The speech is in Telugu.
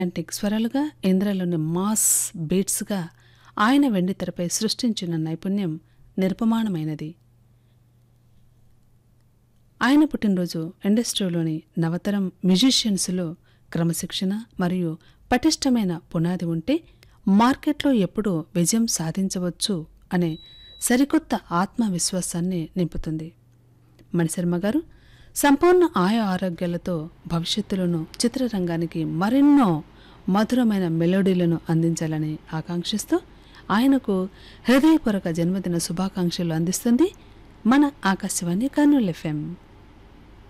యాంటిక్ స్వరాలుగా ఇంద్రలోని మాస్ బీట్స్గా ఆయన వెండితెరపై సృష్టించిన నైపుణ్యం నిరుపమానమైనది ఆయన పుట్టినరోజు ఇండస్ట్రీలోని నవతరం మ్యూజిషియన్స్లో క్రమశిక్షణ మరియు పటిష్టమైన పునాది ఉంటే మార్కెట్లో ఎప్పుడూ విజయం సాధించవచ్చు అనే సరికొత్త ఆత్మవిశ్వాసాన్ని నింపుతుంది మణిశర్మ గారు సంపూర్ణ ఆయ ఆరోగ్యాలతో భవిష్యత్తులోనూ చిత్రరంగానికి మరెన్నో మధురమైన మెలోడీలను అందించాలని ఆకాంక్షిస్తూ ఆయనకు హృదయపూర్వక జన్మదిన శుభాకాంక్షలు అందిస్తుంది మన ఆకాశవాణి కర్నూలు ఎఫ్ఎం